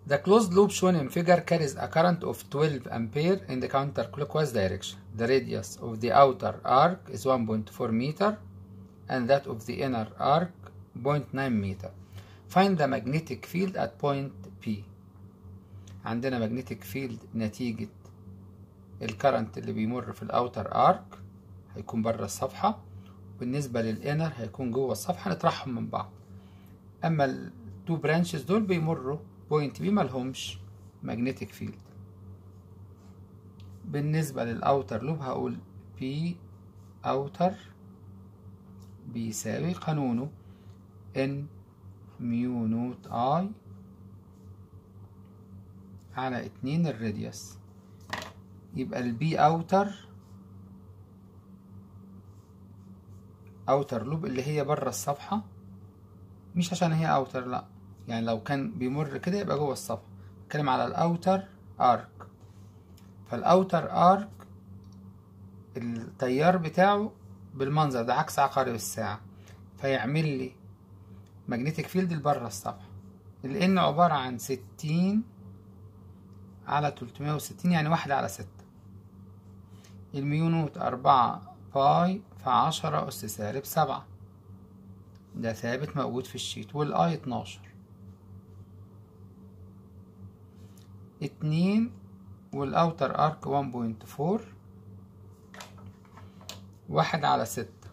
The closed loop shown in figure carries a current of 12 ampere in the counterclockwise direction. The radius of the outer arc is 1.4 meter and that of the inner arc 0.9 meter. Find the magnetic field at point P. عندنا magnetic field نتيجة الكرنت اللي بيمر في الاوتر ارك هيكون بره الصفحة بالنسبة للانر هيكون جوه الصفحة نطرحهم من بعض اما التو برانشز دول بيمروا بوينت بي ملهمش magnetic field بالنسبة للاوتر لوب هقول بي اوتر بيساوي قانونه ان ميو نوت اي على اتنين الراديوس يبقى البي اوتر اوتر لوب اللي هي بره الصفحة مش عشان هي اوتر لا يعني لو كان بيمر كده يبقى جوه الصفحة بتكلم على الاوتر ارك فالاوتر ارك التيار بتاعه بالمنظر ده عكس عقارب الساعة فيعمل لي ماجنتيك فيلد لبره الصفحة لان عبارة عن ستين على تلتمية وستين يعني واحدة على ستة الميو نوت أربعة باي في عشرة أس سالب سبعة ده ثابت موجود في الشيت والآي اتناشر اتنين والأوتر أرك وان بوينت فور واحد على ستة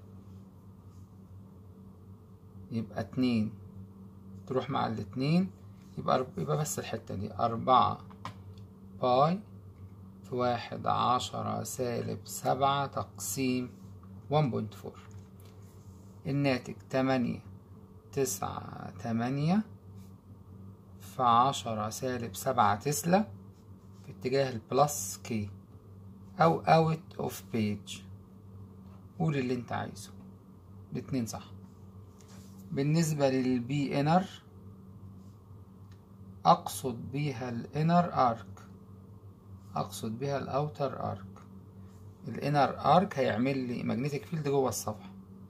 يبقى اتنين تروح مع الاتنين يبقى يبقى بس الحتة دي أربعة باي في واحد عشرة سالب سبعة تقسيم ون بوينت فور الناتج تمانية تسعة تمانية في عشرة سالب سبعة تسلا في اتجاه البلس كي أو اوت اوف بيج قول اللي انت عايزه الاتنين صح بالنسبة للبي انر أقصد بيها الانر ارك اقصد بها الاوتر ارك الانر ارك هيعمل لي ماجنتيك فيلد جوه الصفحة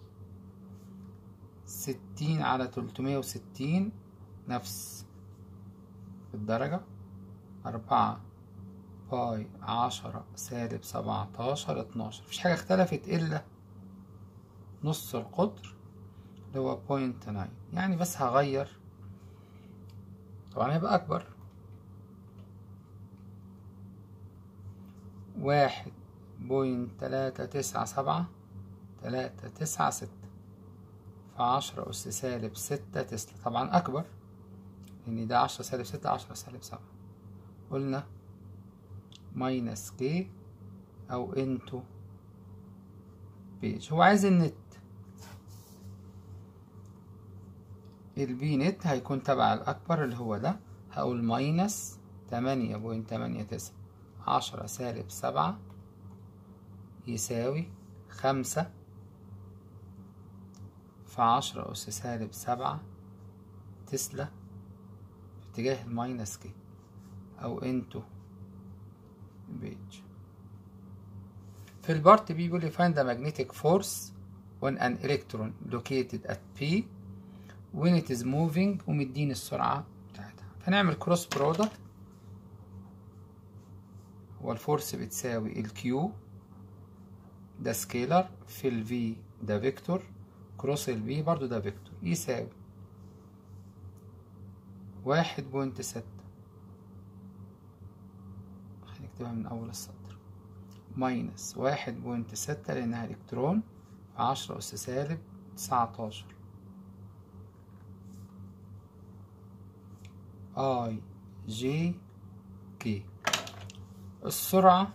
ستين على تلتمية وستين نفس الدرجة أربعة باي عشرة سالب سبعتاشر اتناشر مفيش حاجة اختلفت إلا نص القطر اللي هو بوينت ناين يعني بس هغير طبعا هيبقى أكبر واحد بوينت تلاتة تسعة سبعة تلاتة تسعة ستة في عشرة أس سالب ستة تسلا طبعا أكبر لأن ده عشرة سالب ستة عشرة سالب سبعة قلنا ماينس كي أو انتو بيج هو عايز النت البي نت هيكون تبع الأكبر اللي هو ده هقول ماينس تمانية بوينت تمانية تسعة عشرة سالب سبعة يساوي خمسة في عشرة أس سالب سبعة تسلا في اتجاه الماينس كي أو انتو بيج في البارت بي بيقول لي find the magnetic force on an electron located at P when it is moving ومديني السرعة بتاعتها فنعمل كروس برودكت هو الفورس بتساوي الكيو ده سكيلر في الفي ده فيكتور كروس البي برضو ده فيكتور يساوي واحد بوينت ستة هنكتبها من أول السطر ماينس واحد بوينت ستة لأنها إلكترون في عشرة أس سالب تسعتاشر اي جي كي السرعة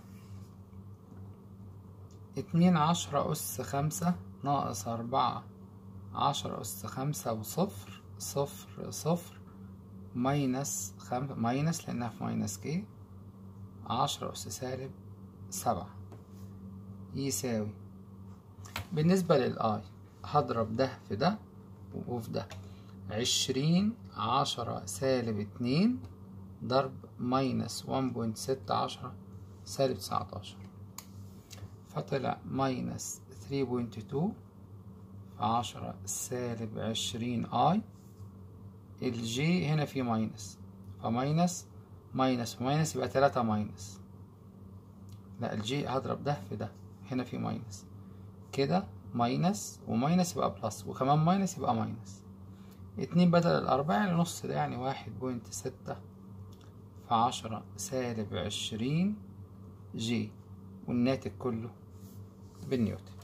اتنين عشرة أس خمسة ناقص أربعة عشرة أس خمسة وصفر صفر صفر ماينس خم... ماينس لأنها في ماينس كي عشرة أس سالب سبعة يساوي بالنسبة للآي هضرب ده في ده وفي ده عشرين عشرة سالب اتنين ضرب ماينس ون بوينت ستة عشرة سالب تسعتاشر فطلع ماينس ثري بوينت تو في عشرة سالب عشرين اي الجي هنا في ماينس فماينس ماينس وماينس يبقى تلاتة ماينس لا الجي هضرب ده في ده هنا في ماينس كده ماينس وماينس يبقى بلس وكمان ماينس يبقى ماينس اتنين بدل الأربعة يعني نص ده يعني واحد بوينت ستة في عشرة سالب عشرين جي والناتج كله بالنيوتن